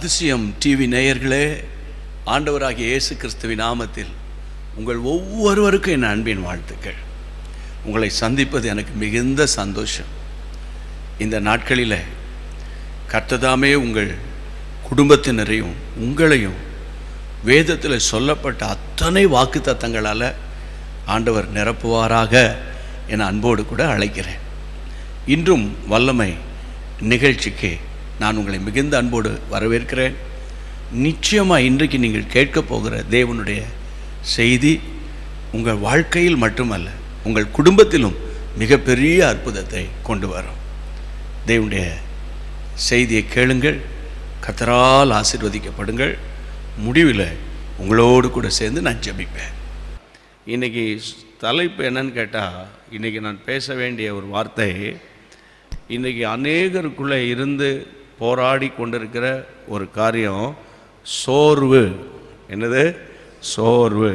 அதிசயம் டிவி நேயர்களே ஆண்டவராகிய இயேசு கிறிஸ்துவின் நாமத்தில் உங்கள் ஒவ்வொருவருக்கும் என் அன்பின் வாழ்த்துக்கள் உங்களை சந்திப்பது எனக்கு மிகுந்த சந்தோஷம் இந்த நாட்களில் கர்த்ததாமே உங்கள் குடும்பத்தினரையும் உங்களையும் வேதத்தில் சொல்லப்பட்ட அத்தனை வாக்குத்தத்தங்களால் ஆண்டவர் நிரப்புவாராக என அன்போடு கூட அழைக்கிறேன் இன்றும் வல்லமை நிகழ்ச்சிக்கு நான் உங்களை மிகுந்த அன்போடு வரவேற்கிறேன் நிச்சயமாக இன்றைக்கு நீங்கள் கேட்கப் போகிற தேவனுடைய செய்தி உங்கள் வாழ்க்கையில் மட்டுமல்ல உங்கள் குடும்பத்திலும் மிகப்பெரிய அற்புதத்தை கொண்டு வரும் தேவனுடைய செய்தியை கேளுங்கள் கத்தரால் ஆசீர்வதிக்கப்படுங்கள் முடிவில் உங்களோடு கூட சேர்ந்து நான் ஜெபிப்பேன் இன்றைக்கி தலைப்பு என்னன்னு கேட்டால் இன்றைக்கி நான் பேச வேண்டிய ஒரு வார்த்தை இன்றைக்கி அநேகருக்குள்ளே இருந்து போராடி கொண்டிருக்கிற ஒரு காரியம் சோர்வு என்னது சோர்வு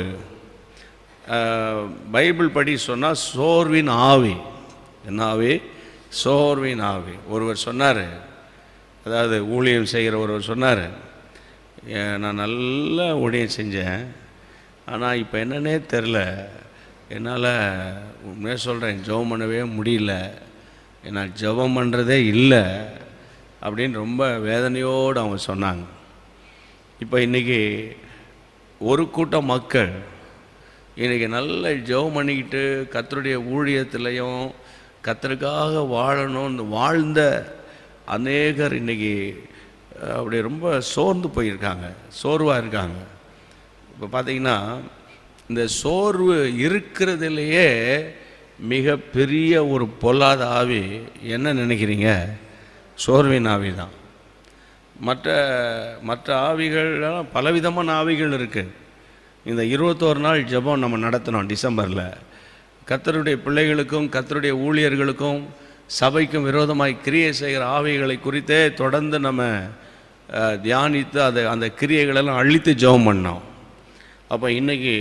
அஹ், பைபிள் படி சொன்னால் சோர்வின் ஆவி என்ன ஆவி சோர்வின் ஆவி ஒருவர் சொன்னார் அதாவது ஊழியம் செய்கிற ஒருவர் சொன்னார் நான் நல்லா ஊழியம் செஞ்சேன் ஆனால் இப்போ என்னன்னே தெரில என்னால் உண்மையாக சொல்கிறேன் ஜெபம் பண்ணவே முடியல நான் ஜெபம் பண்ணுறதே இல்லை அப்படின்னு ரொம்ப வேதனையோடு அவங்க சொன்னாங்க இப்போ இன்றைக்கி ஒரு கூட்டம் மக்கள் இன்றைக்கி நல்ல ஜெபம் பண்ணிக்கிட்டு கத்தருடைய ஊழியத்திலையும் கத்தருக்காக வாழணும்னு வாழ்ந்த அநேகர் இன்றைக்கி அப்படி ரொம்ப சோர்ந்து போயிருக்காங்க சோர்வாக இருக்காங்க இப்போ பார்த்தீங்கன்னா இந்த சோர்வு இருக்கிறதுலையே மிக பெரிய ஒரு பொல்லாத ஆவி என்ன நினைக்கிறீங்க சோர்வின் ஆவி தான் மற்ற மற்ற ஆவிகள்லாம் பலவிதமான ஆவிகள் இருக்குது இந்த இருபத்தோரு நாள் ஜெபம் நம்ம நடத்தினோம் டிசம்பரில் கத்தருடைய பிள்ளைகளுக்கும் கத்தருடைய ஊழியர்களுக்கும் சபைக்கும் விரோதமாய் கிரியை செய்கிற ஆவிகளை குறித்தே தொடர்ந்து நம்ம அஹ், தியானித்து அதை அந்த கிரியைகளெல்லாம் அழித்து ஜெபம் பண்ணோம் அப்போ இன்றைக்கி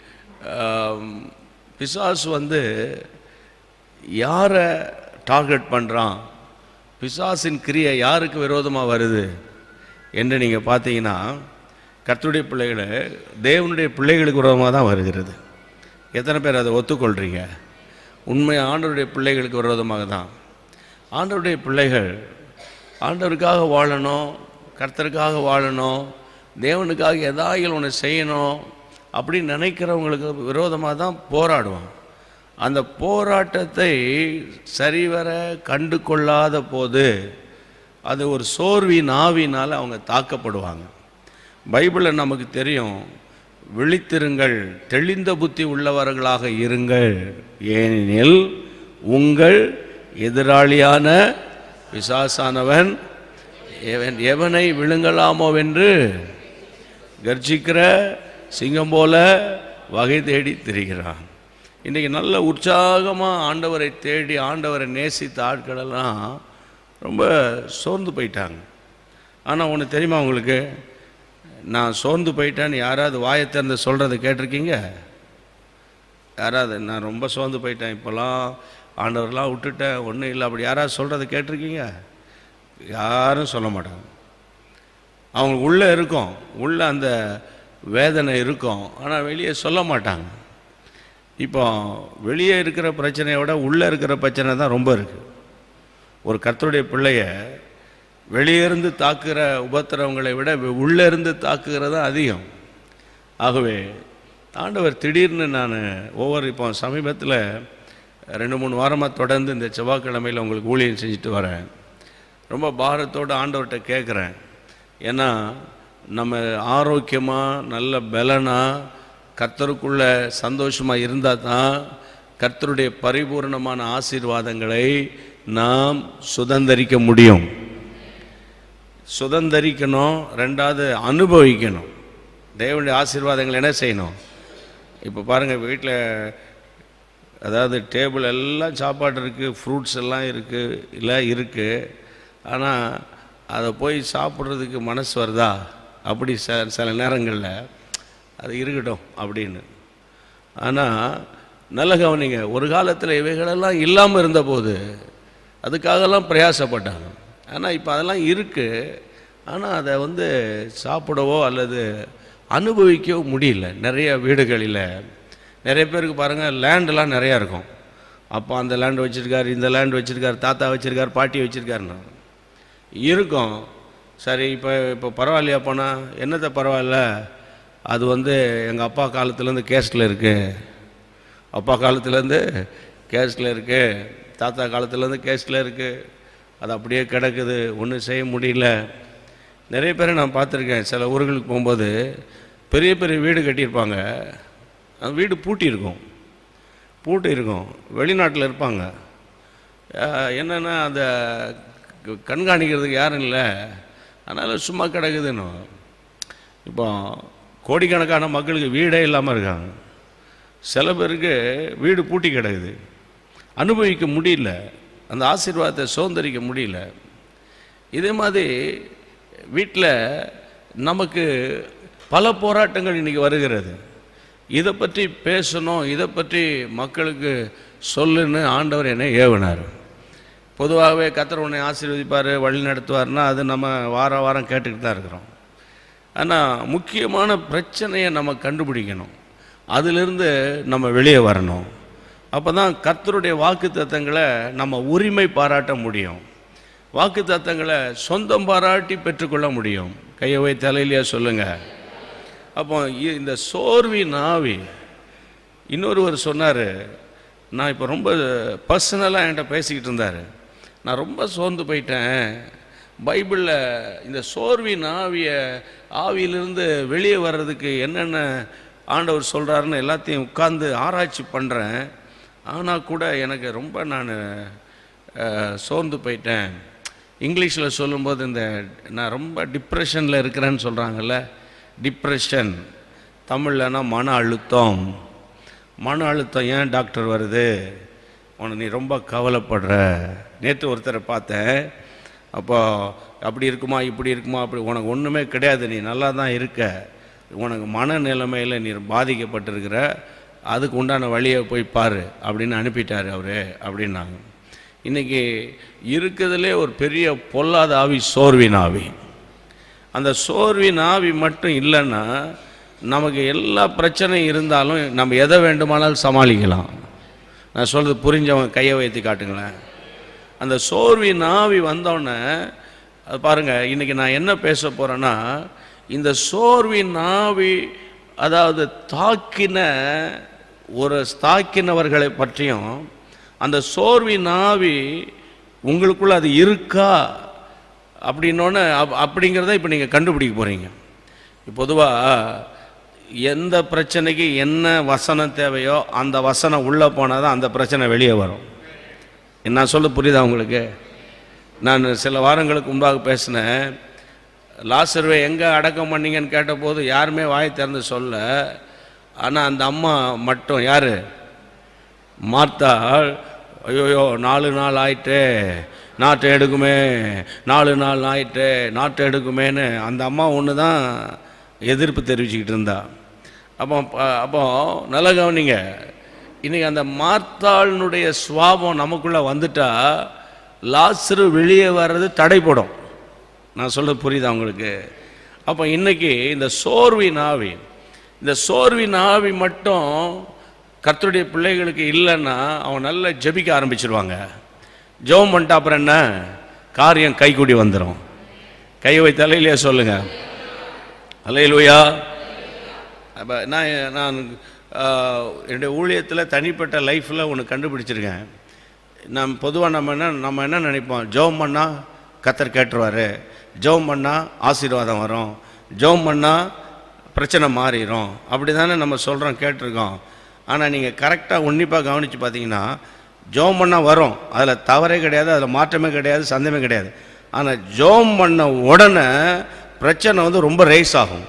பிசாசு வந்து யாரை டார்கெட் பண்ணுறான் பிசாசின் கிரியை யாருக்கு விரோதமாக வருது என்று நீங்கள் பார்த்தீங்கன்னா கர்த்தருடைய பிள்ளைகளை தேவனுடைய பிள்ளைகளுக்கு விரோதமாக தான் வருகிறது எத்தனை பேர் அதை ஒத்துக்கொள்கிறீங்க உண்மை ஆண்டவருடைய பிள்ளைகளுக்கு விரோதமாக தான் ஆண்டவருடைய பிள்ளைகள் ஆண்டவருக்காக வாழணும் கர்த்தருக்காக வாழணும் தேவனுக்காக எதாயில் ஒன்று செய்யணும் அப்படின்னு நினைக்கிறவங்களுக்கு விரோதமாக தான் போராடுவான் அந்த போராட்டத்தை சரிவர கண்டு கொள்ளாத போது அது ஒரு சோர்வின் ஆவினால் அவங்க தாக்கப்படுவாங்க பைபிளில் நமக்கு தெரியும் விழித்திருங்கள் தெளிந்த புத்தி உள்ளவர்களாக இருங்கள் ஏனெனில் உங்கள் எதிராளியான பிசாசானவன் எவன் எவனை விழுங்கலாமோவென்று கர்ஜிக்கிற சிங்கம் போல வகை தேடி திரிகிறான் இன்றைக்கி நல்ல உற்சாகமாக ஆண்டவரை தேடி ஆண்டவரை நேசித்த ஆட்களெல்லாம் ரொம்ப சோர்ந்து போயிட்டாங்க ஆனால் ஒன்று தெரியுமா உங்களுக்கு நான் சோர்ந்து போயிட்டேன்னு யாராவது வாயை திறந்து சொல்கிறத கேட்டிருக்கீங்க யாராவது நான் ரொம்ப சோர்ந்து போயிட்டேன் இப்போல்லாம் ஆண்டவரெலாம் விட்டுட்டேன் ஒன்றும் இல்லை அப்படி யாராவது சொல்கிறத கேட்டிருக்கீங்க யாரும் சொல்ல மாட்டாங்க அவங்களுக்கு உள்ளே இருக்கும் உள்ளே அந்த வேதனை இருக்கும் ஆனால் வெளியே சொல்ல மாட்டாங்க இப்போ வெளியே இருக்கிற பிரச்சனையை விட உள்ளே இருக்கிற பிரச்சனை தான் ரொம்ப இருக்குது ஒரு கர்த்தருடைய பிள்ளைய வெளியே இருந்து தாக்குகிற உபத்திரவங்களை விட வெ- உள்ளே இருந்து தாக்குகிறது தான் அதிகம் ஆகவே ஆண்டவர் திடீர்னு நான் ஒவ்வொரு இப்போ சமீபத்தில் ரெண்டு மூணு வாரமாக தொடர்ந்து இந்த செவ்வாய்க்கிழமையில் உங்களுக்கு ஊழியம் செஞ்சுட்டு வரேன் ரொம்ப பாரத்தோடு ஆண்டவர்கிட்ட கேட்குறேன் ஏன்னா நம்ம ஆரோக்கியமாக நல்ல பலனாக கர்த்தருக்குள்ள சந்தோஷமாக இருந்தால் தான் கர்த்தருடைய பரிபூர்ணமான ஆசீர்வாதங்களை நாம் சுதந்தரிக்க முடியும் சுதந்தரிக்கணும் ரெண்டாவது அனுபவிக்கணும் தேவனுடைய ஆசீர்வாதங்கள் என்ன செய்யணும் இப்போ பாருங்கள் வீட்டில் அதாவது டேபிள் எல்லாம் சாப்பாடு இருக்குது ஃப்ரூட்ஸ் எல்லாம் இருக்குது இல்லை இருக்குது ஆனால் அதை போய் சாப்பிட்றதுக்கு மனசு வருதா அப்படி ச சில நேரங்களில் அது இருக்கட்டும் அப்படின்னு ஆனால் நல்ல கவனிங்க ஒரு காலத்தில் இவைகளெல்லாம் இல்லாமல் இருந்தபோது அதுக்காகலாம் பிரயாசப்பட்டாங்க ஆனால் இப்போ அதெல்லாம் இருக்குது ஆனால் அதை வந்து சாப்பிடவோ அல்லது அனுபவிக்கவோ முடியல நிறைய வீடுகளில் நிறைய பேருக்கு பாருங்கள் லேண்டெலாம் நிறையா இருக்கும் அப்போ அந்த லேண்ட் வச்சுருக்காரு இந்த லேண்ட் வச்சுருக்காரு தாத்தா வச்சுருக்காரு பாட்டி வச்சுருக்காருன்னு இருக்கும் சரி இப்போ இப்போ பரவாயில்லையா போனால் என்னத்தை பரவாயில்ல அது வந்து எங்கள் அப்பா காலத்துலேருந்து கேஸ்டில் இருக்குது அப்பா காலத்துலேருந்து கேஸ்டில் இருக்குது தாத்தா காலத்துலேருந்து கேஸ்டில் இருக்குது அது அப்படியே கிடக்குது ஒன்றும் செய்ய முடியல நிறைய பேரை நான் பார்த்துருக்கேன் சில ஊர்களுக்கு போகும்போது பெரிய பெரிய வீடு கட்டியிருப்பாங்க அந்த வீடு பூட்டி இருக்கும் பூட்டி இருக்கும் வெளிநாட்டில் இருப்பாங்க அஹ் என்னன்னா அந்த க- கண்காணிக்கிறதுக்கு யாரும் இல்லை அதனால் சும்மா கிடக்குதுன்னு இப்போ கோடிக்கணக்கான மக்களுக்கு வீடே இல்லாமல் இருக்காங்க சில பேருக்கு வீடு பூட்டி கிடக்குது அனுபவிக்க முடியல அந்த ஆசீர்வாதத்தை சுதந்திரிக்க முடியல இதே மாதிரி வீட்டில் நமக்கு பல போராட்டங்கள் இன்றைக்கி வருகிறது இதை பற்றி பேசணும் இதை பற்றி மக்களுக்கு சொல்லுன்னு ஆண்டவர் என்னை ஏவினார் பொதுவாகவே கத்தர் உன்னை ஆசீர்வதிப்பார் வழி நடத்துவார்னா அது நம்ம வார வாரம் கேட்டுக்கிட்டு தான் இருக்கிறோம் ஆனால் முக்கியமான பிரச்சனையை நம்ம கண்டுபிடிக்கணும் அதிலிருந்து நம்ம வெளியே வரணும் அப்போ தான் கர்த்தருடைய வாக்கு தத்தங்களை நம்ம உரிமை பாராட்ட முடியும் வாக்கு தத்தங்களை சொந்தம் பாராட்டி பெற்றுக்கொள்ள முடியும் கையை வை தலையிலேயே சொல்லுங்கள் அப்போ இ- இந்த சோர்வின் ஆவி இன்னொருவர் சொன்னார் நான் இப்போ ரொம்ப பர்சனலாக என்கிட்ட பேசிக்கிட்டு இருந்தார் நான் ரொம்ப சோர்ந்து போயிட்டேன் பைபிளில் இந்த சோர்வின் ஆவிய ஆவியிலிருந்து வெளியே வர்றதுக்கு என்னென்ன ஆண்டவர் சொல்கிறாருன்னு எல்லாத்தையும் உட்கார்ந்து ஆராய்ச்சி பண்ணுறேன் ஆனால் கூட எனக்கு ரொம்ப நான் சோர்ந்து போயிட்டேன் இங்கிலீஷில் சொல்லும்போது இந்த நான் ரொம்ப டிப்ரெஷனில் இருக்கிறேன்னு சொல்கிறாங்கல்ல டிப்ரெஷன் தமிழ்லனா மன அழுத்தம் மன அழுத்தம் ஏன் டாக்டர் வருது உனக்கு நீ ரொம்ப கவலைப்படுற நேற்று ஒருத்தரை பார்த்தேன் அப்போ அப்படி இருக்குமா இப்படி இருக்குமா அப்படி உனக்கு ஒன்றுமே கிடையாது நீ நல்லா தான் இருக்க உனக்கு மன நிலைமையில் நீ பாதிக்கப்பட்டிருக்கிற அதுக்கு உண்டான வழியை போய் பாரு அப்படின்னு அனுப்பிட்டார் அவர் அப்படின்னாங்க இன்றைக்கி இருக்கிறதுலே ஒரு பெரிய பொல்லாத ஆவி சோர்வின் ஆவி அந்த சோர்வின் ஆவி மட்டும் இல்லைன்னா நமக்கு எல்லா பிரச்சனையும் இருந்தாலும் நம்ம எதை வேண்டுமானாலும் சமாளிக்கலாம் நான் சொல்கிறது புரிஞ்சவங்க கையை வைத்து காட்டுங்களேன் அந்த சோர்வின் ஆவி வந்தோடனே அது பாருங்கள் இன்றைக்கி நான் என்ன பேச போகிறேன்னா இந்த சோர்வின் ஆவி அதாவது தாக்கின ஒரு தாக்கினவர்களை பற்றியும் அந்த சோர்வின் ஆவி உங்களுக்குள்ள அது இருக்கா அப்படின்னோடனே அப் அப்படிங்கிறத இப்போ நீங்கள் கண்டுபிடிக்க போகிறீங்க பொதுவாக எந்த பிரச்சனைக்கு என்ன வசனம் தேவையோ அந்த வசனம் உள்ளே போனால் தான் அந்த பிரச்சனை வெளியே வரும் நான் சொல்ல புரியுதா உங்களுக்கு நான் சில வாரங்களுக்கு முன்பாக பேசினேன் லாசர்வை எங்கே அடக்கம் பண்ணீங்கன்னு கேட்டபோது யாருமே வாய் திறந்து சொல்ல ஆனால் அந்த அம்மா மட்டும் யார் மார்த்தாள் ஐயோயோ நாலு நாள் ஆயிட்டே நாட்டை எடுக்குமே நாலு நாள் ஆயிட்டே நாட்டை எடுக்குமேன்னு அந்த அம்மா ஒன்று தான் எதிர்ப்பு தெரிவிச்சுக்கிட்டு இருந்தா அப்போ ப- அப்போ நல்ல கவனிங்க இன்றைக்கி அந்த மார்த்தாளினுடைய சுவாபம் நமக்குள்ளே வந்துட்டா லாசரு வெளியே வர்றது தடைப்படும் நான் சொல்றது புரியுதா உங்களுக்கு அப்போ இன்னைக்கு இந்த சோர்வின் ஆவி இந்த சோர்வின் ஆவி மட்டும் கர்த்தருடைய பிள்ளைகளுக்கு இல்லைன்னா அவன் நல்லா ஜெபிக்க ஆரம்பிச்சிருவாங்க ஜெபம் பண்ணிட்டா அப்புறம் என்ன காரியம் கைகூடி வந்துடும் கை வைத்தாலே சொல்லுங்க அலையிலுயா அப்போ நான் நான் ஆஹ், என்னுடைய ஊழியத்தில் தனிப்பட்ட லைஃப்பில் ஒன்று கண்டுபிடிச்சிருக்கேன் நாம் பொதுவாக நம்ம என்ன நம்ம என்ன நினைப்போம் ஜெபம் பண்ணால் கத்தர் கேட்டுருவார் ஜெபம் பண்ணால் ஆசீர்வாதம் வரும் ஜெபம் பண்ணால் பிரச்சனை மாறிடும் அப்படி தானே நம்ம சொல்கிறோம் கேட்டிருக்கோம் ஆனால் நீங்கள் கரெக்டாக உன்னிப்பாக கவனித்து பார்த்தீங்கன்னா ஜெபம் பண்ணால் வரும் அதில் தவறே கிடையாது அதில் மாற்றமே கிடையாது சந்தேகமே கிடையாது ஆனால் ஜெபம் பண்ண உடனே பிரச்சனை வந்து ரொம்ப ரைஸ் ஆகும்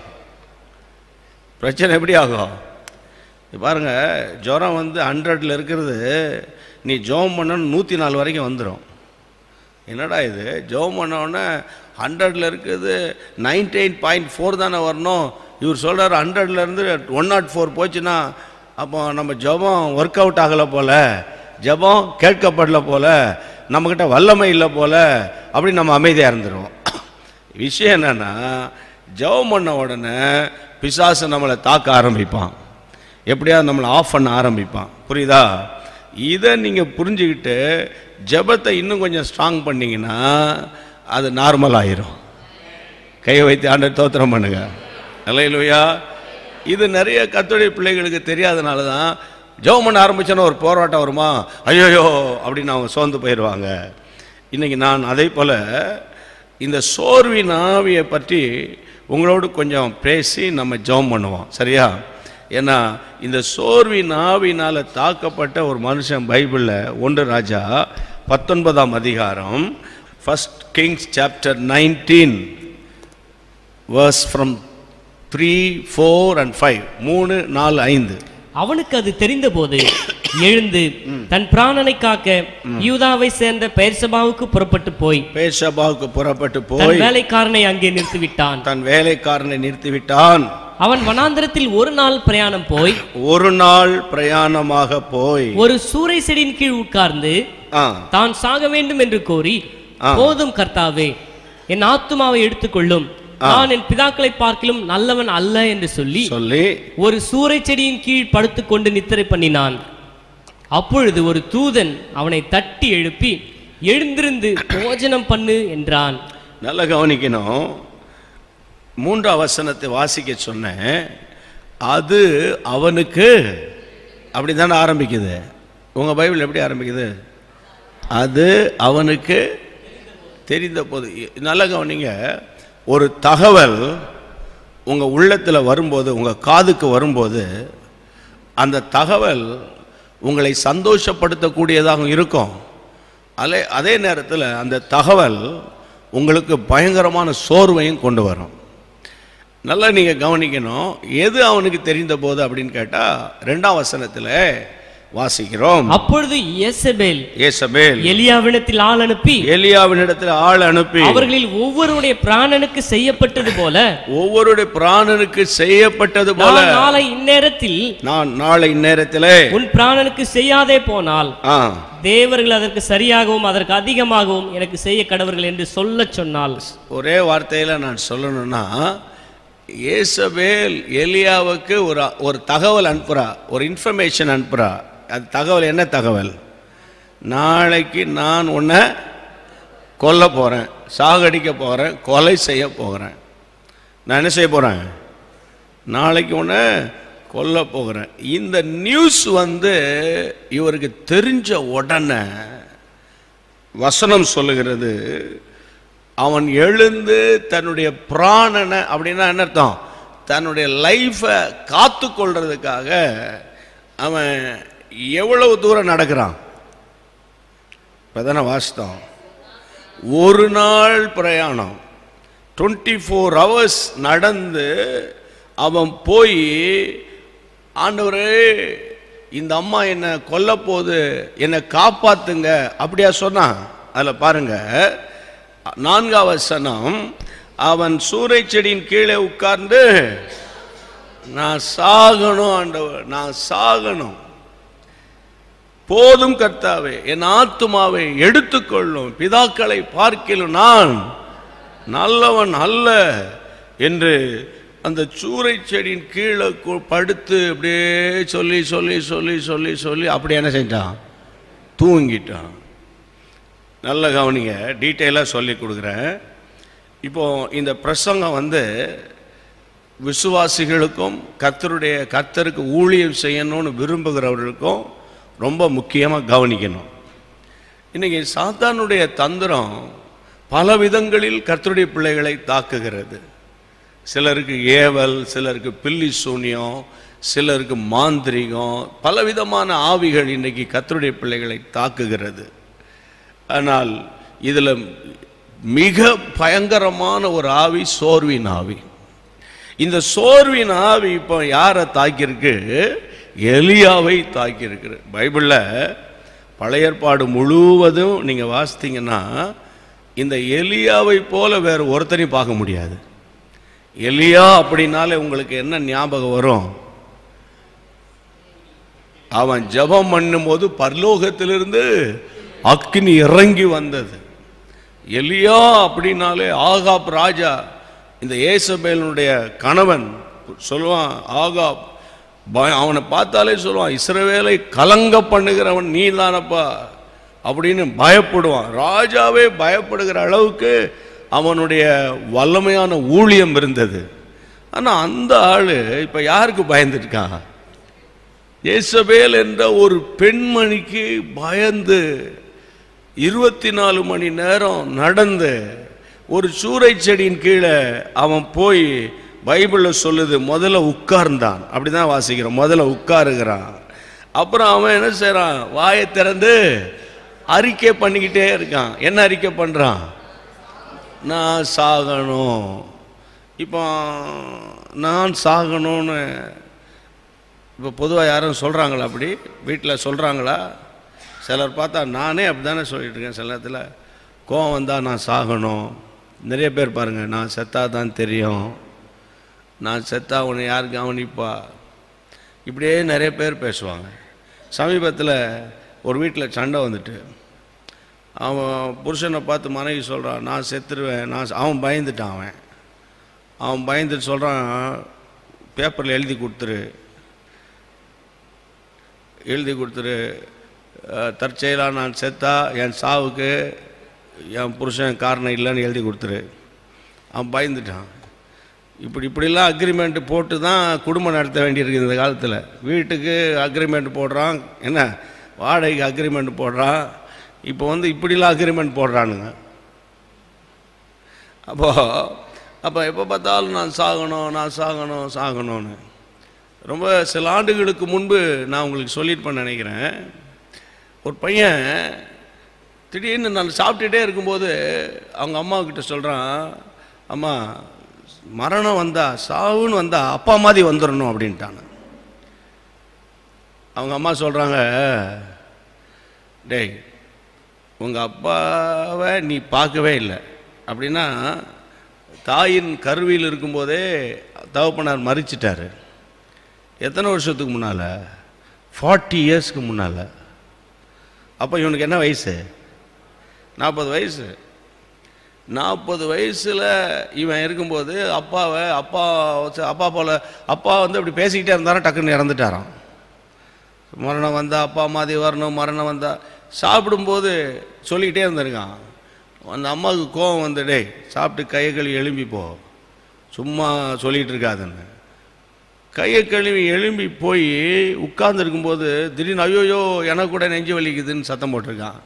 பிரச்சனை எப்படி ஆகும் இது பாருங்க ஜுரம் வந்து ஹண்ட்ரடில் இருக்கிறது நீ ஜோம் பண்ணணும் நூற்றி நாலு வரைக்கும் வந்துடும் என்னடா இது ஜோம் பண்ண உடனே ஹண்ட்ரடில் இருக்குது நைன்டி எயிட் பாயிண்ட் ஃபோர் தானே வரணும் இவர் சொல்கிறார் ஹண்ட்ரட்லேருந்து ஒன் நாட் ஃபோர் போச்சுன்னா அப்போ நம்ம ஜெபம் ஒர்க் அவுட் ஆகலை போல ஜெபம் கேட்கப்படல போல நம்மக்கிட்ட வல்லமை இல்லை போல அப்படி நம்ம அமைதியாக இருந்துருவோம் விஷயம் என்னன்னா ஜெபம் பண்ண உடனே பிசாசு நம்மளை தாக்க ஆரம்பிப்பான் எப்படியாவது நம்மளை ஆஃப் பண்ண ஆரம்பிப்பான் புரியுதா இதை நீங்கள் புரிஞ்சுக்கிட்டு ஜெபத்தை இன்னும் கொஞ்சம் ஸ்ட்ராங் பண்ணீங்கன்னா அது நார்மல் ஆயிரும் கையை வைத்து ஆண்டை தோத்திரம் பண்ணுங்க அல்லையிலுயா இது நிறைய கத்தோடைய பிள்ளைகளுக்கு தெரியாதனால தான் ஜெபம் பண்ண ஆரம்பிச்சோன்னா ஒரு போராட்டம் வருமா ஐயோயோ அப்படின்னு அவங்க சோர்ந்து போயிடுவாங்க இன்னைக்கு நான் அதே போல் இந்த சோர்வின் ஆவியை பற்றி உங்களோடு கொஞ்சம் பேசி நம்ம ஜெபம் பண்ணுவோம் சரியா ஏன்னா இந்த சோர்வின் ஆவினால் தாக்கப்பட்ட ஒரு மனுஷன் பைபிளில் ஒன்று ராஜா பத்தொன்பதாம் அதிகாரம் first Kings chapter nineteen verse from three four and five மூணு நாலு ஐந்து அவனுக்கு அது தெரிந்தபோது எழுந்து தன் பிராணனை காக்க யூதாவை சேர்ந்த பெயர்சபாவுக்கு புறப்பட்டு போய் பேஷபாவுக்கு புறப்பட்டு தன் போய் வேலைக்காரனை அங்கே நிறுத்திவிட்டான் தன் வேலைக்காரனை நிறுத்திவிட்டான் அவன் வனாந்திரத்தில் ஒரு நாள் பிரயாணம் போய் ஒரு நாள் பிரயாணமாக போய் ஒரு சூறை செடியின் கீழ் உட்கார்ந்து ஆ தான் சாக வேண்டும் என்று கோரி ஆ. போதும் கர்த்தாவே என் ஆத்துமாவை எடுத்துக்கொள்ளும் நான் என் பிதாக்களை பார்க்கிலும் நல்லவன் அல்ல என்று சொல்லி சொல்லி ஒரு சூறை செடியின் கீழ் படுத்துக்கொண்டு நித்திரை பண்ணினான் அப்பொழுது ஒரு தூதன் அவனை தட்டி எழுப்பி எழுந்திருந்து போஜனம் பண்ணு என்றான் நல்லா கவனிக்கணும் மூன்றாம் வசனத்தை வாசிக்க சொன்னேன் அது அவனுக்கு அப்படி தானே ஆரம்பிக்குது உங்கள் பைபிள் எப்படி ஆரம்பிக்குது அது அவனுக்கு தெரிந்த போது நல்லா கவனிங்க ஒரு தகவல் உங்கள் உள்ளத்தில் வரும்போது உங்கள் காதுக்கு வரும்போது அந்த தகவல் உங்களை சந்தோஷப்படுத்தக்கூடியதாக இருக்கும் அதே அதே நேரத்தில் அந்த தகவல் உங்களுக்கு பயங்கரமான சோர்வையும் கொண்டு வரும் நல்லா நீங்கள் கவனிக்கணும் எது அவனுக்கு தெரிந்த போது அப்படின்னு கேட்டால் ரெண்டாம் வசனத்தில் வாசிக்கிறோம் அப்பொழுது இயேசபேல் ஏசபேல் எலியாவிடத்தில் ஆள் அனுப்பி எலியாவினிடத்தில் ஆள் அனுப்பி அவர்களில் ஒவ்வொருடைய பிராணனுக்கு செய்யப்பட்டது போல ஒவ்வொருடைய பிராணனுக்கு செய்யப்பட்டது போல நான் நாளை இந்நேரத்தில் நான் நாளை இந்நேரத்தில் உன் பிராணனுக்கு செய்யாதே போனால் ஆ தேவர்கள் அதற்கு சரியாகவும் அதற்கு அதிகமாகவும் எனக்கு செய்ய கடவர்கள் என்று சொல்லச் சொன்னால் ஒரே வார்த்தையில் நான் சொல்லணும்னா ஏசபேல் எலியாவுக்கு ஒரு ஒரு தகவல் அனுப்புகிறா ஒரு இன்ஃபர்மேஷன் அனுப்புகிறா அது தகவல் என்ன தகவல் நாளைக்கு நான் உன்னை கொல்ல போகிறேன் சாகடிக்க போகிறேன் கொலை செய்ய போகிறேன் நான் என்ன செய்ய போகிறேன் நாளைக்கு உன்னை கொல்ல போகிறேன் இந்த நியூஸ் வந்து இவருக்கு தெரிஞ்ச உடனே வசனம் சொல்லுகிறது அவன் எழுந்து தன்னுடைய பிராணனை அப்படின்னா என்ன அர்த்தம் தன்னுடைய லைஃப்பை காத்து கொள்றதுக்காக அவன் எவ்வளவு தூரம் நடக்கிறான் இப்போதானே வாசித்தோம் ஒரு நாள் பிரயாணம் டுவெண்ட்டி ஃபோர் ஹவர்ஸ் நடந்து அவன் போய் ஆண்டவரே இந்த அம்மா என்னை கொல்ல போகுது என்னை காப்பாத்துங்க அப்படியா சொன்னான் அதில் பாருங்க நான்காவது வசனம் அவன் சூறை செடியின் கீழே உட்கார்ந்து நான் சாகணும் ஆண்டவர் நான் சாகணும் போதும் கர்த்தாவே என் ஆத்துமாவை எடுத்துக்கொள்ளும் பிதாக்களை பார்க்கிலும் நான் நல்லவன் அல்ல என்று அந்த சூறை செடியின் கீழே கு- படுத்து அப்படியே சொல்லி சொல்லி சொல்லி சொல்லி சொல்லி அப்படி என்ன செஞ்சான் தூங்கிட்டான் நல்ல கவனிங்க டீட்டெயிலாக சொல்லி கொடுக்குறேன் இப்போ இந்த பிரசங்கம் வந்து விசுவாசிகளுக்கும் கர்த்தருடைய கர்த்தருக்கு ஊழியம் செய்யணும்னு விரும்புகிறவர்களுக்கும் ரொம்ப முக்கியமாக கவனிக்கணும் இன்னைக்கு சாத்தானுடைய தந்திரம் பல விதங்களில் கர்த்தருடைய பிள்ளைகளை தாக்குகிறது சிலருக்கு ஏவல் சிலருக்கு பில்லி சூனியம் சிலருக்கு மாந்திரிகம் பலவிதமான ஆவிகள் இன்னைக்கு கர்த்தருடைய பிள்ளைகளை தாக்குகிறது ஆனால் இதில் மிக பயங்கரமான ஒரு ஆவி சோர்வின் ஆவி இந்த சோர்வின் ஆவி இப்போ யாரை தாக்கியிருக்கு எலியாவை தாக்கியிருக்கு பைபிளில் பழைய ஏற்பாடு முழுவதும் நீங்கள் வாசித்தீங்கன்னா இந்த எலியாவை போல வேறு ஒருத்தரையும் பார்க்க முடியாது எலியா அப்படின்னாலே உங்களுக்கு என்ன ஞாபகம் வரும் அவன் ஜெபம் பண்ணும்போது பரலோகத்திலிருந்து அக்கினி இறங்கி வந்தது எலியா அப்படின்னாலே ஆகாப் ராஜா இந்த ஏசபேலனுடைய கணவன் சொல்லுவான் ஆகாப் பய அவனை பார்த்தாலே சொல்லுவான் இஸ்ரவேலை கலங்க பண்ணுகிறவன் நீ தானப்பா அப்படின்னு பயப்படுவான் ராஜாவே பயப்படுகிற அளவுக்கு அவனுடைய வல்லமையான ஊழியம் இருந்தது ஆனால் அந்த ஆள் இப்போ யாருக்கு பயந்துருக்கான் இயேசபேல் என்ற ஒரு பெண்மணிக்கு பயந்து இருபத்தி நாலு மணி நேரம் நடந்து ஒரு சூறை செடியின் கீழே அவன் போய் பைபிளில் சொல்லுது முதல்ல உட்கார்ந்தான் அப்படிதான் வாசிக்கிறோம் முதல்ல உட்காருகிறான் அப்புறம் அவன் என்ன செய்றான் வாயை திறந்து அறிக்கை பண்ணிக்கிட்டே இருக்கான் என்ன அறிக்கை பண்ணுறான் நான் சாகணும் இப்போ நான் சாகணும்னு இப்போ பொதுவாக யாரும் சொல்கிறாங்களா அப்படி வீட்டில் சொல்கிறாங்களா சிலர் பார்த்தா நானே அப்படி தானே சொல்லிட்டு இருக்கேன் சில நேரத்தில் கோவம் வந்தால் நான் சாகணும் நிறைய பேர் பாருங்கள் நான் செத்தா தான் தெரியும் நான் செத்தா உன்னை யார் கவனிப்பா இப்படியே நிறைய பேர் பேசுவாங்க சமீபத்தில் ஒரு வீட்டில் சண்டை வந்துட்டு அவன் புருஷனை பார்த்து மனைவி சொல்கிறான் நான் செத்துருவேன் நான் செ-" அவன் பயந்துட்டான் அவன் அவன் பயந்துட்டு சொல்கிறான் பேப்பரில் எழுதி கொடுத்துரு எழுதி கொடுத்துரு அஹ், தற்செயலாக நான் செத்தா என் சாவுக்கு என் புருஷன் காரணம் இல்லைன்னு எழுதி கொடுத்துரு அவன் பயந்துட்டான் இப்படி இப்படிலாம் அக்ரிமெண்ட் போட்டு தான் குடும்பம் நடத்த வேண்டியிருக்குது இந்த காலத்தில் வீட்டுக்கு அக்ரிமெண்ட் போடுறான் என்ன வாடகைக்கு அக்ரிமெண்ட் போடுறான் இப்போ வந்து இப்படிலாம் அக்ரிமெண்ட் போடுறானுங்க அப்போ அப்போ எப்போ பார்த்தாலும் நான் சாகணும் நான் சாகணும் சாகணும்னு ரொம்ப சில ஆண்டுகளுக்கு முன்பு நான் உங்களுக்கு சொல்லியிருப்பேன்னு நினைக்கிறேன் ஒரு பையன் திடீர்னு நான் சாப்பிட்டுட்டே இருக்கும்போது அவங்க அம்மாக்கிட்ட சொல்கிறான் அம்மா மரணம் வந்தா சாவுன்னு வந்தா அப்பா மாதிரி வந்துடணும் அப்படின்ட்டாங்க அவங்க அம்மா சொல்கிறாங்க டேய் உங்கள் அப்பாவை நீ பார்க்கவே இல்லை அப்படின்னா தாயின் கருவியில் இருக்கும்போதே தகப்பனார் மறிச்சிட்டாரு எத்தனை வருஷத்துக்கு முன்னால் ஃபார்ட்டி இயர்ஸ்க்கு முன்னால் அப்போ இவனுக்கு என்ன வயசு நாற்பது வயசு நாற்பது வயசில் இவன் இருக்கும்போது அப்பாவை அப்பா அப்பா போல் அப்பா வந்து அப்படி பேசிக்கிட்டே இருந்தாரா டக்குன்னு இறந்துட்டாராம் மரணம் வந்தா அப்பா மாதிரி வரணும் மரணம் வந்தா சாப்பிடும்போது சொல்லிக்கிட்டே இருந்திருக்கான் அந்த அம்மாவுக்கு கோவம் வந்து டேய் சாப்பிட்டு கையை கழுவி எழும்பி போ சும்மா சொல்லிகிட்டு இருக்காதுன்னு கையை கழுவி எழும்பி போய் உட்கார்ந்துருக்கும்போது திடீர்னு ஐயோயோ எனக்கு கூட நெஞ்சு வலிக்குதுன்னு சத்தம் போட்டிருக்கான்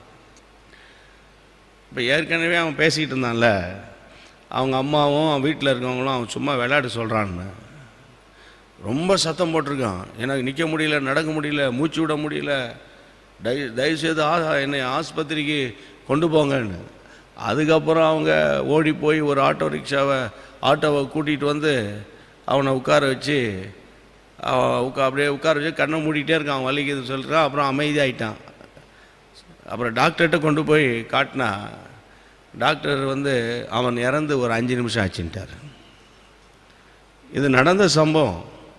இப்போ ஏற்கனவே அவன் பேசிக்கிட்டு இருந்தான்ல அவங்க அம்மாவும் அவன் வீட்டில் இருக்கவங்களும் அவன் சும்மா விளையாட்டு சொல்கிறான்னு ரொம்ப சத்தம் போட்டிருக்கான் எனக்கு நிற்க முடியல நடக்க முடியல மூச்சு விட முடியல தயவு தயவுசெய்து ஆ என்னை ஆஸ்பத்திரிக்கு கொண்டு போங்கன்னு அதுக்கப்புறம் அவங்க ஓடி போய் ஒரு ஆட்டோ ரிக்ஷாவை ஆட்டோவை கூட்டிகிட்டு வந்து அவனை உட்கார வச்சு அவன் உட்கா அப்படியே உட்கார வச்சு கண்ணை மூடிட்டே இருக்கான் அவன் வலிக்குதுன்னு சொல்லிட்டான் அப்புறம் அமைதியாயிட்டான் அப்புறம் டாக்டர்கிட்ட கொண்டு போய் காட்டினா டாக்டர் வந்து அவன் இறந்து ஒரு அஞ்சு நிமிஷம் ஆச்சுன்ட்டார் இது நடந்த சம்பவம்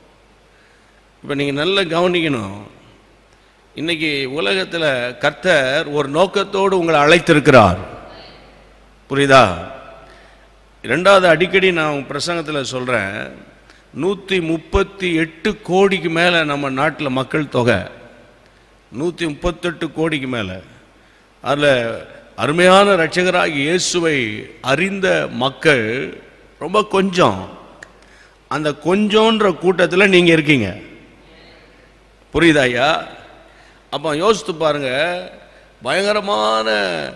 இப்போ நீங்கள் நல்லா கவனிக்கணும் இன்னைக்கு உலகத்தில் கர்த்தர் ஒரு நோக்கத்தோடு உங்களை அழைத்திருக்கிறார் புரியுதா ரெண்டாவது அடிக்கடி நான் பிரசங்கத்தில் சொல்கிறேன் நூற்றி முப்பத்தி எட்டு கோடிக்கு மேலே நம்ம நாட்டில் மக்கள் தொகை நூற்றி முப்பத்தெட்டு கோடிக்கு மேலே அதில் அருமையான இரட்சகராகி இயேசுவை அறிந்த மக்கள் ரொம்ப கொஞ்சம் அந்த கொஞ்சோன்ற கூட்டத்தில் நீங்கள் இருக்கீங்க புரியுதா ஐயா அப்போ யோசித்து பாருங்க பயங்கரமான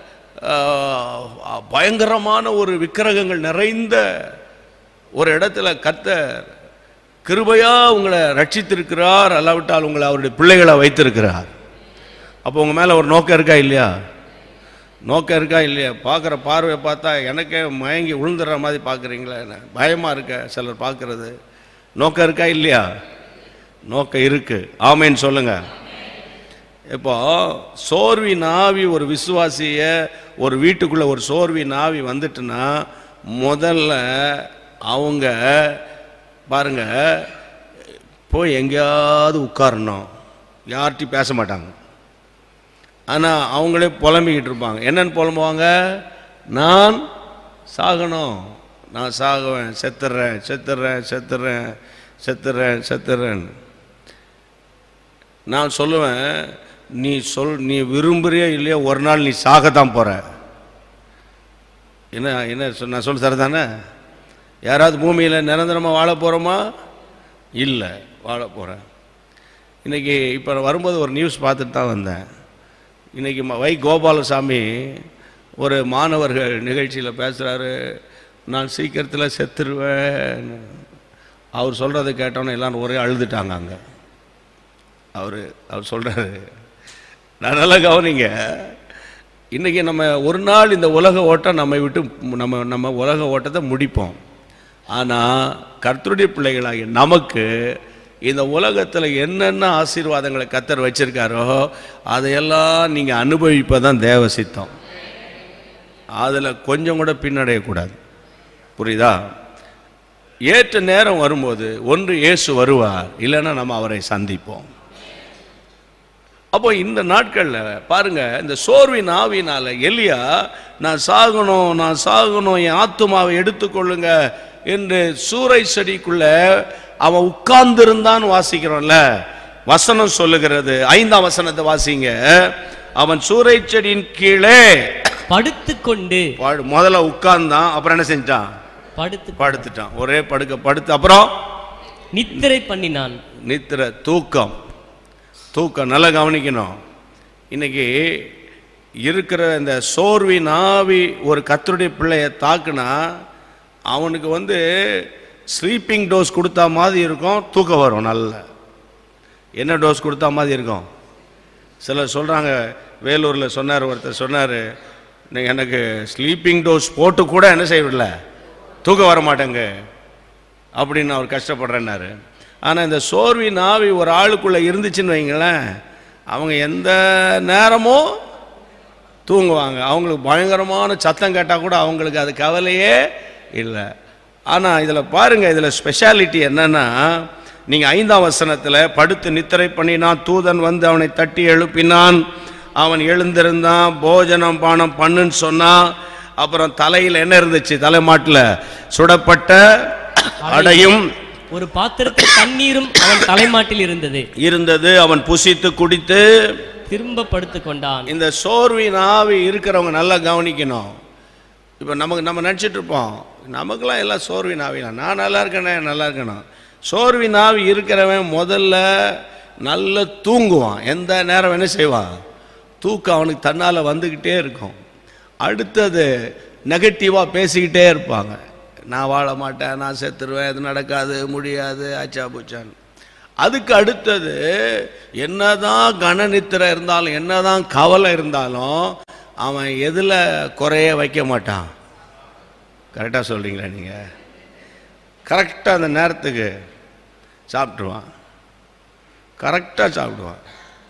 ஆஹ், பயங்கரமான ஒரு விக்கிரகங்கள் நிறைந்த ஒரு இடத்துல கர்த்தர் கிருபையா உங்களை ரட்சித்திருக்கிறார் அல்லாவிட்டால் உங்களை அவருடைய பிள்ளைகளை வைத்திருக்கிறார் அப்போ உங்கள் மேலே ஒரு நோக்கம் இருக்கா இல்லையா நோக்கம் இருக்கா இல்லையா பார்க்குற பார்வையை பார்த்தா எனக்கே மயங்கி விழுந்துடுற மாதிரி பார்க்குறீங்களா என்ன பயமாக இருக்க சிலர் பார்க்குறது நோக்கம் இருக்கா இல்லையா நோக்கம் இருக்கு ஆமேன்னு சொல்லுங்க இப்போ சோர்வி நாவி ஒரு விசுவாசிய ஒரு வீட்டுக்குள்ள ஒரு சோர்வி நாவி வந்துட்டுன்னா முதல்ல அவங்க பாருங்க போய் எங்கேயாவது உட்காரணும் யார்கிட்டையும் பேச மாட்டாங்க ஆனால் அவங்களே புலம்பிக்கிட்டு இருப்பாங்க என்னன்னு புலம்புவாங்க நான் சாகணும் நான் சாகுவேன் செத்துறேன் செத்துறேன் செத்துறேன் செத்துறேன் செத்துறேன் நான் சொல்லுவேன் நீ சொல் நீ விரும்புறியோ இல்லையோ ஒரு நாள் நீ சாகத்தான் போற என்ன என்ன சொ- நான் சொல்ல தரதானே யாராவது பூமியில் நிரந்தரமாக வாழ போகிறோமா இல்லை வாழ போகிறேன் இன்றைக்கி இப்போ நான் வரும்போது ஒரு நியூஸ் பார்த்துட்டு தான் வந்தேன் இன்றைக்கி வை கோபாலசாமி ஒரு மாணவர்கள் நிகழ்ச்சியில் பேசுகிறாரு நான் சீக்கிரத்தில் செத்துருவேன் அவர் சொல்கிறத கேட்டோன்னே எல்லாரும் ஒரே அழுதுட்டாங்க அங்கே அவர் அவர் சொல்கிறாரு நான் நல்லா கவனிங்க இன்றைக்கி நம்ம ஒரு நாள் இந்த உலக ஓட்டம் நம்மை விட்டு நம்ம நம்ம உலக ஓட்டத்தை முடிப்போம் ஆனால் கர்த்தருடைய பிள்ளைகளாகிய நமக்கு இந்த உலகத்தில் என்னென்ன ஆசீர்வாதங்களை கத்தர் வச்சிருக்காரோ அதையெல்லாம் நீங்கள் அனுபவிப்பதான் தேவ சித்தம் அதில் கொஞ்சம் கூட பின்னடையக்கூடாது புரியுதா ஏற்ற நேரம் வரும்போது ஒன்று இயேசு வருவார் இல்லைன்னா நம்ம அவரை சந்திப்போம் அப்போ இந்த நாட்களில் பாருங்க இந்த சோர்வின் ஆவினால எலியா நான் சாகணும் நான் சாகணும் என் ஆத்துமாவை எடுத்துக்கொள்ளுங்க என்று சூறை செடிக்குள்ள அவன் உட்கார்ந்திருந்தான் வாசிக்கிறோம்ல வசனம் சொல்லுகிறது ஐந்தாம் வசனத்தை வாசிங்க அவன் சூறை செடியின் கீழே படுத்துக்கொண்டு பாடு- முதல்ல உட்கார்ந்தான் அப்புறம் என்ன செஞ்சான் படுத்து படுத்துட்டான் ஒரே படுக்க படுத்து அப்புறம் நித்திரை பண்ணினான் நித்திர தூக்கம் தூக்கம் நல்லா கவனிக்கணும் இன்னைக்கு இருக்கிற இந்த சோர்வின் ஆவி ஒரு கத்தருடைய பிள்ளையை தாக்குனா அவனுக்கு வந்து ஸ்லீப்பிங் டோஸ் கொடுத்தா மாதிரி இருக்கும் தூக்கம் வரும் நல்ல என்ன டோஸ் கொடுத்தா மாதிரி இருக்கும் சிலர் சொல்கிறாங்க வேலூரில் சொன்னார் ஒருத்தர் சொன்னார் எனக்கு ஸ்லீப்பிங் டோஸ் போட்டு கூட என்ன செய்யவில்ல தூக்கம் வர மாட்டேங்க அப்படின்னு அவர் கஷ்டப்படுறேன்னாரு ஆனால் இந்த சோர்வின் ஆவி ஒரு ஆளுக்குள்ளே இருந்துச்சுன்னு வைங்களேன் அவங்க எந்த நேரமும் தூங்குவாங்க அவங்களுக்கு பயங்கரமான சத்தம் கேட்டால் கூட அவங்களுக்கு அது கவலையே இல்லை ஆனால் இதில் பாருங்கள் இதில் ஸ்பெஷாலிட்டி என்னன்னா நீங்கள் ஐந்தாம் வசனத்தில் படுத்து நித்திரை பண்ணினான் தூதன் வந்து அவனை தட்டி எழுப்பினான் அவன் எழுந்திருந்தான் போஜனம் பானம் பண்ணுன்னு சொன்னான் அப்புறம் தலையில் என்ன இருந்துச்சு தலைமாட்டில் சுடப்பட்ட அடையும் ஒரு பாத்திரத்தில் தண்ணீரும் அவன் தலைமாட்டில் இருந்தது இருந்தது அவன் புசித்து குடித்து திரும்ப படுத்துக் கொண்டான் இந்த சோர்வின் ஆவி இருக்கிறவங்க நல்லா கவனிக்கணும் இப்போ நமக்கு நம்ம நினச்சிட்டு இருப்போம் நமக்கெல்லாம் எல்லாம் சோர்வின் ஆவிலாம் நான் நல்லா இருக்கேனே நல்லா இருக்கணும் சோர்வின் ஆவி இருக்கிறவன் முதல்ல நல்லா தூங்குவான் எந்த நேரம் என்ன செய்வான் தூக்கம் அவனுக்கு தன்னால் வந்துக்கிட்டே இருக்கும் அடுத்தது நெகட்டிவாக பேசிக்கிட்டே இருப்பாங்க நான் வாழ மாட்டேன் நான் செத்துருவேன் இது நடக்காது முடியாது ஆச்சா பூச்சான்னு அதுக்கு அடுத்தது என்னதான் கனநித்திரை இருந்தாலும் என்னதான் கவலை இருந்தாலும் அவன் எதில் குறைய வைக்க மாட்டான் கரெக்டாக சொல்கிறீங்களா நீங்கள் கரெக்டாக அந்த நேரத்துக்கு சாப்பிட்ருவான் கரெக்டாக சாப்பிடுவான்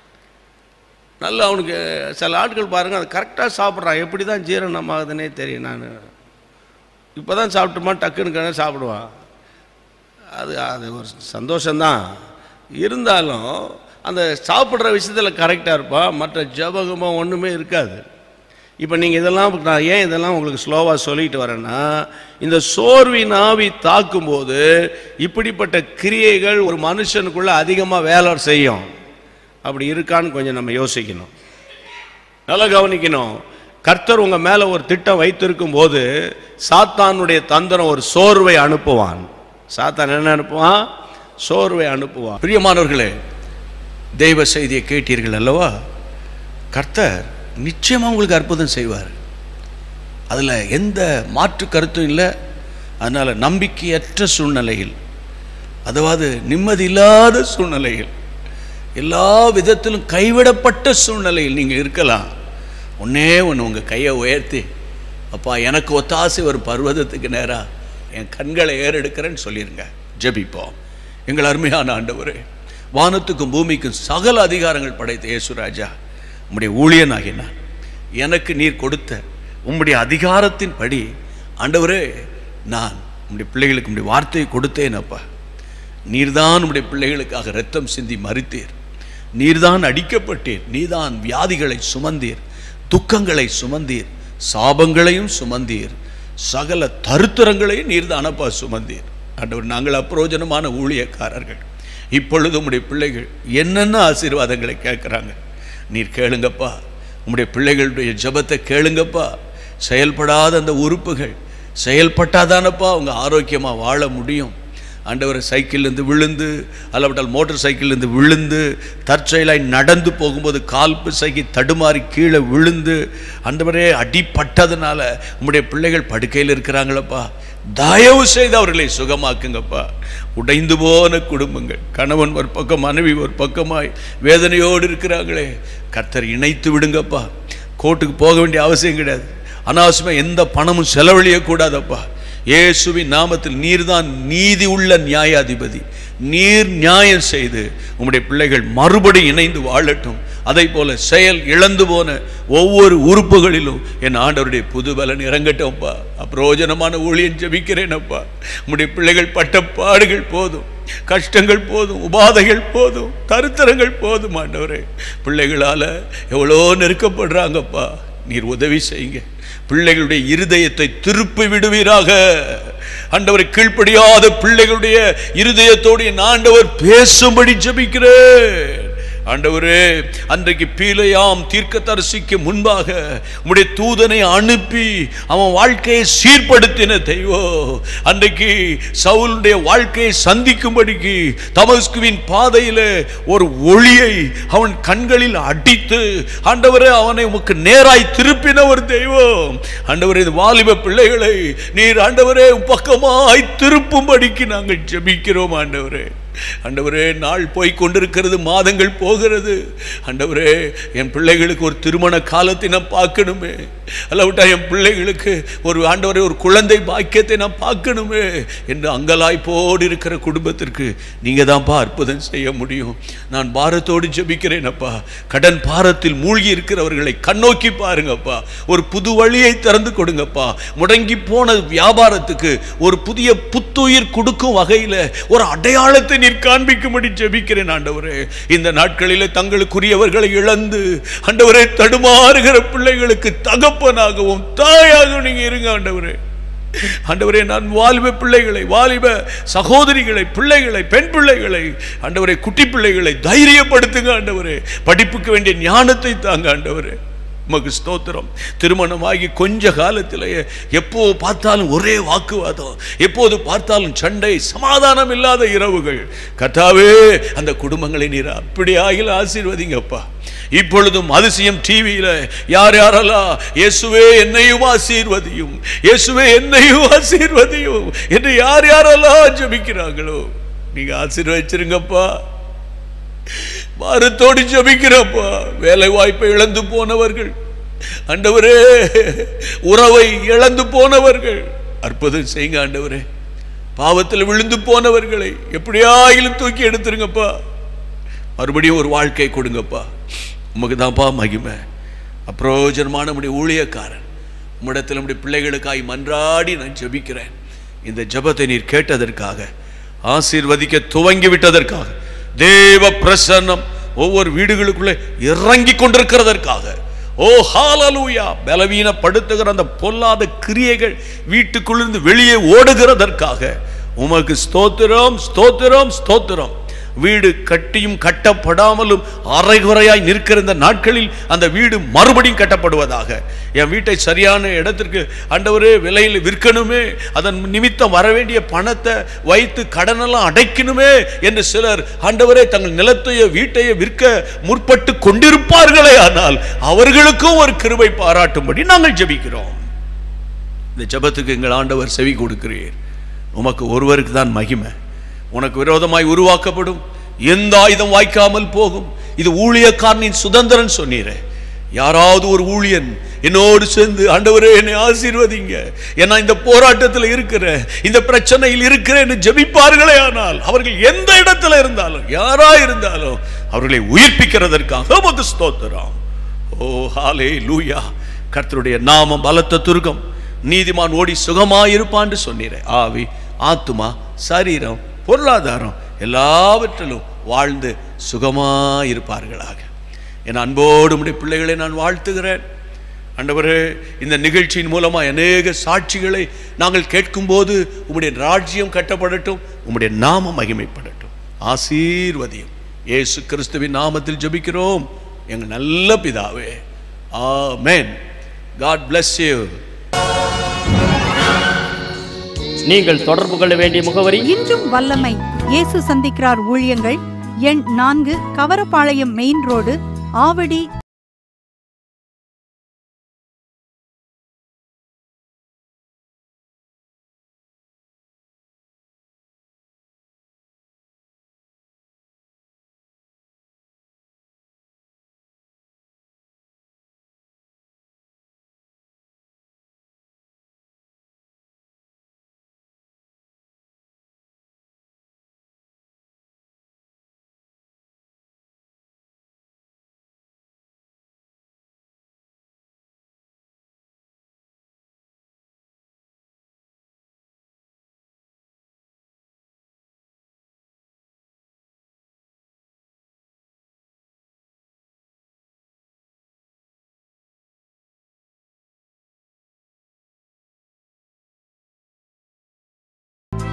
நல்ல அவனுக்கு சில ஆட்கள் பாருங்கள் அது கரெக்டாக சாப்பிட்றான் எப்படி தான் ஜீரணம் ஆகுதுன்னே தெரியும் நான் இப்போ தான் சாப்பிட்டுமா டக்குன்னு கடை சாப்பிடுவான் அது அது ஒரு சந்தோஷம்தான் இருந்தாலும் அந்த சாப்பிட்ற விஷயத்தில் கரெக்டாக இருப்பான் மற்ற ஜபகமோ ஒன்றுமே இருக்காது இப்போ நீங்கள் இதெல்லாம் நான் ஏன் இதெல்லாம் உங்களுக்கு ஸ்லோவாக சொல்லிட்டு வரேன்னா இந்த சோர்வின் ஆவி தாக்கும்போது இப்படிப்பட்ட கிரியைகள் ஒரு மனுஷனுக்குள்ள அதிகமாக வேலை செய்யும் அப்படி இருக்கான்னு கொஞ்சம் நம்ம யோசிக்கணும் நல்லா கவனிக்கணும் கர்த்தர் உங்க மேல ஒரு திட்டம் வைத்திருக்கும் போது சாத்தானுடைய தந்திரம் ஒரு சோர்வை அனுப்புவான் சாத்தான் என்ன அனுப்புவான் சோர்வை அனுப்புவான் பிரியமானவர்களே தெய்வ செய்தியை கேட்டீர்கள் அல்லவா கர்த்தர் நிச்சயமா உங்களுக்கு அற்புதம் செய்வார் அதுல எந்த மாற்று கருத்தும் இல்லை அதனால நம்பிக்கையற்ற சூழ்நிலையில் அதாவது நிம்மதி இல்லாத சூழ்நிலையில் எல்லா விதத்திலும் கைவிடப்பட்ட சூழ்நிலையில் நீங்கள் இருக்கலாம் ஒன்னே ஒன்று உங்கள் கையை உயர்த்தி அப்பா எனக்கு ஒத்தாசை ஒரு பர்வதத்துக்கு நேரா என் கண்களை ஏறெடுக்கிறேன்னு சொல்லிருங்க ஜெபிப்போம் எங்கள் அருமையான ஆண்டவரே வானத்துக்கும் பூமிக்கும் சகல அதிகாரங்கள் படைத்த இயேசுராஜா உம்முடைய ஊழியனாகினான் எனக்கு நீர் கொடுத்த உம்முடைய அதிகாரத்தின்படி ஆண்டவரே நான் உம்முடைய பிள்ளைகளுக்கு உம்முடைய வார்த்தையை கொடுத்தேன் அப்பா நீர்தான் உம்முடைய பிள்ளைகளுக்காக இரத்தம் சிந்தி மறித்தீர் நீர்தான் அடிக்கப்பட்டீர் நீதான் வியாதிகளை சுமந்தீர் துக்கங்களை சுமந்தீர் சாபங்களையும் சுமந்தீர் சகல தருத்திரங்களையும் நீர் தானப்பா சுமந்தீர் ஆண்டவர் நாங்கள் அப்பிரோஜனமான ஊழியக்காரர்கள் இப்பொழுது உம்முடைய பிள்ளைகள் என்னென்ன ஆசீர்வாதங்களை கேட்குறாங்க நீர் கேளுங்கப்பா உம்முடைய பிள்ளைகளுடைய ஜெபத்தை கேளுங்கப்பா செயல்படாத அந்த உறுப்புகள் செயல்பட்டாதானப்பா அவங்க ஆரோக்கியமாக வாழ முடியும் ஆண்டவர் சைக்கிள்லேருந்து விழுந்து அல்லவிட்டால் மோட்டார் சைக்கிள்லேருந்து விழுந்து தற்செயலாய் நடந்து போகும்போது கால் பிசைக்கு தடுமாறி கீழே விழுந்து ஆண்டவரே அடிப்பட்டதுனால உம்முடைய பிள்ளைகள் படுக்கையில் இருக்கிறாங்களப்பா தயவு செய்து அவர்களை சுகமாக்குங்கப்பா உடைந்து போன குடும்பங்கள் கணவன் ஒரு பக்கம் மனைவி ஒரு பக்கமாய் வேதனையோடு இருக்கிறாங்களே கர்த்தர் இணைத்து விடுங்கப்பா கோர்ட்டுக்கு போக வேண்டிய அவசியம் கிடையாது அனாவசியமாக எந்த பணமும் செலவழியக்கூடாதப்பா இயேசுவின் நாமத்தில் நீர்தான் நீதி உள்ள நியாயாதிபதி நீர் நியாயம் செய்து உம்முடைய பிள்ளைகள் மறுபடி இணைந்து வாழட்டும் அதை போல செயல் இழந்து போன ஒவ்வொரு உறுப்புகளிலும் என் ஆண்டவருடைய புது பலன் இறங்கட்டும்ப்பா அப்பிரோஜனமான ஊழியன் ஜெபிக்கிறேனப்பா உம்முடைய பிள்ளைகள் பட்ட பாடுகள் போதும் கஷ்டங்கள் போதும் உபாதைகள் போதும் தருத்தரங்கள் போதும் ஆண்டவரே பிள்ளைகளால எவ்வளோ நெருக்கப்படுறாங்கப்பா நீர் உதவி செய்யுங்க பிள்ளைகளுடைய இருதயத்தை திருப்பி விடுவீராக ஆண்டவரை கீழ்ப்படியாத பிள்ளைகளுடைய இருதயத்தோடு என் ஆண்டவர் பேசும்படி ஜெபிக்கிறேன் ஆண்டவரே அன்றைக்கு பீலையாம் தீர்க்கதரிசிக்கு முன்பாக உம்முடைய தூதனை அனுப்பி அவன் வாழ்க்கையை சீர்படுத்தின தெய்வம் அன்றைக்கு சவுலுடைய வாழ்க்கையை சந்திக்கும்படிக்கு தமஸ்குவின் பாதையில ஒரு ஒளியை அவன் கண்களில் அடித்து ஆண்டவரே அவனை உமக்கு நேராய் திருப்பின ஒரு தெய்வம் ஆண்டவரே இந்த வாலிப பிள்ளைகளை நீர் ஆண்டவரே உம் பக்கமாய் திருப்பும்படிக்கு நாங்கள் ஜெபிக்கிறோம் ஆண்டவரே ஆண்டவரே நாள் போய் கொண்டிருக்கிறது மாதங்கள் போகிறது ஆண்டவரே என் பிள்ளைகளுக்கு ஒரு திருமண காலத்தை நான் பார்க்கணுமே அல்லவிட்டா என் பிள்ளைகளுக்கு ஒரு ஆண்டவரே ஒரு குழந்தை பாக்கியத்தை நான் பார்க்கணுமே என்று அங்கலாய்ப்போடு இருக்கிற குடும்பத்திற்கு நீங்க தான்ப்பா அற்புதம் செய்ய முடியும் நான் பாரத்தோடு ஜெபிக்கிறேனப்பா கடன் பாரத்தில் மூழ்கி இருக்கிறவர்களை கண்ணோக்கி பாருங்கப்பா ஒரு புது வழியை திறந்து கொடுங்கப்பா முடங்கி போன வியாபாரத்துக்கு ஒரு புதிய புத்துயிர் கொடுக்கும் வகையில ஒரு அடையாளத்தை நீர் காண்பிக்கும்படி ஜெபிக்கிறேன் ஆண்டவரே இந்த நாட்களிலே தங்களுக்குரியவர்களை இழந்து ஆண்டவரே தடுமாறுகிற பிள்ளைகளுக்கு தகப்பனாகவும் தாயாகவும் நீங்க இருங்க ஆண்டவரே ஆண்டவரே நான் வாலிப பிள்ளைகளை வாலிப சகோதரிகளை பிள்ளைகளை பெண் பிள்ளைகளை ஆண்டவரே குட்டி பிள்ளைகளை தைரியப்படுத்துங்க ஆண்டவரே படிப்புக்கு வேண்டிய ஞானத்தை தாங்க ஆண்டவரே உமக்கு ஸ்தோத்திரம் திருமணமாகி கொஞ்ச காலத்திலேயே எப்போ பார்த்தாலும் ஒரே வாக்குவாதம் எப்போது பார்த்தாலும் சண்டை சமாதானம் இல்லாத இரவுகள் கத்தாவே அந்த குடும்பங்களை நீர் அப்படியாகில ஆசீர்வதிங்கப்பா இப்பொழுதும் அதிசயம் டிவியில யார் யாரெல்லாம் இயேசுவே என்னையும் ஆசீர்வதியும் இயேசுவே என்னையும் ஆசீர்வதியும் என்று யார் யாரெல்லாம் ஜெபிக்கிறாங்களோ நீங்க ஆசீர்வதிச்சிருங்கப்பா பாரத்தோடு ஜபிக்கிறப்பா வேலை வாய்ப்பை இழந்து போனவர்கள் ஆண்டவரே உறவை இழந்து போனவர்கள் அற்புதம் செய்யுங்க ஆண்டவரே பாவத்தில் விழுந்து போனவர்களை எப்படியாயிலும் தூக்கி எடுத்துருங்கப்பா மறுபடியும் ஒரு வாழ்க்கை கொடுங்கப்பா உமக்கு தான்ப்பா மகிமை அப்பிரோஜனமான நம்முடைய ஊழியக்காரன் உம்மிடத்தில் நம்முடைய பிள்ளைகளுக்காய் மன்றாடி நான் ஜெபிக்கிறேன் இந்த ஜெபத்தை நீர் கேட்டதற்காக ஆசீர்வதிக்க துவங்கி விட்டதற்காக தேவ பிரசன்னம் ஒவ்வொரு வீடுகளுக்குள்ளே இறங்கி கொண்டிருக்கிறதற்காக ஓ ஹாலலூயா பலவீனப்படுத்துகிற அந்த பொல்லாத கிரியைகள் வீட்டுக்குள்ளிருந்து வெளியே ஓடுகிறதற்காக உமக்கு ஸ்தோத்திரம் ஸ்தோத்திரம் ஸ்தோத்திரம் வீடு கட்டியும் கட்டப்படாமலும் அரைகுறையாய் நிற்கிற இந்த நாட்களில் அந்த வீடு மறுபடியும் கட்டப்படுவதாக என் வீட்டை சரியான இடத்திற்கு ஆண்டவரே விலையில் விற்கணுமே அதன் நிமித்தம் வர வேண்டிய பணத்தை வைத்து கடனெல்லாம் அடைக்கணுமே என்று சிலர் ஆண்டவரே தங்கள் நிலத்தையோ வீட்டையோ விற்க முற்பட்டு கொண்டிருப்பார்களே ஆனால் அவர்களுக்கும் ஒரு கிருபை பாராட்டும்படி நாங்கள் ஜெபிக்கிறோம் இந்த ஜெபத்துக்கு எங்கள் ஆண்டவர் செவி கொடுக்கிறீர் உமக்கு ஒருவருக்கு தான் மகிமை உனக்கு விரோதமாய் உருவாக்கப்படும் எந்த ஆயுதம் வாய்க்காமல் போகும் இது ஊழியக்காரனின் சுதந்திரன் சொன்னீரே யாராவது ஒரு ஊழியன் என்னோடு சேர்ந்து ஆண்டவரே என்னை ஆசீர்வதிங்க ஏன்னா இந்த போராட்டத்தில் இருக்கிறேன் இந்த பிரச்சனையில் இருக்கிறேன்னு ஜெபிப்பார்களே ஆனால் அவர்கள் எந்த இடத்துல இருந்தாலும் யாரா இருந்தாலும் அவர்களை உயிர்ப்பிக்கிறதற்காக உமக்கு ஸ்தோத்திரம் ஓ ஹாலே லூயா கர்த்தருடைய நாமம் பலத்த துருக்கம் நீதிமான் ஓடி சுகமாயிருப்பான்னு சொன்னீரே ஆவி ஆத்துமா சரீரம் பொருளாதாரம் எல்லாவற்றிலும் வாழ்ந்து சுகமாயிருப்பார்களாக என் அன்போடு உடைய பிள்ளைகளை நான் வாழ்த்துகிறேன் ஆண்டவரே இந்த நிகழ்ச்சியின் மூலமா அநேக சாட்சிகளை நாங்கள் கேட்கும்போது உம்முடைய ராஜ்யம் கட்டப்படட்டும் உம்முடைய நாமம் மகிமைப்படட்டும் ஆசீர்வதியும் இயேசு கிறிஸ்துவின் நாமத்தில் ஜெபிக்கிறோம் எங்க நல்ல பிதாவே ஆமென் காட் bless you நீங்கள் தொடர்பு கொள்ள வேண்டிய முகவரி இன்றும் வல்லமை இயேசு சந்திக்கிறார் ஊழியங்கள் எண் நான்கு கவரப்பாளையம் மெயின் ரோடு ஆவடி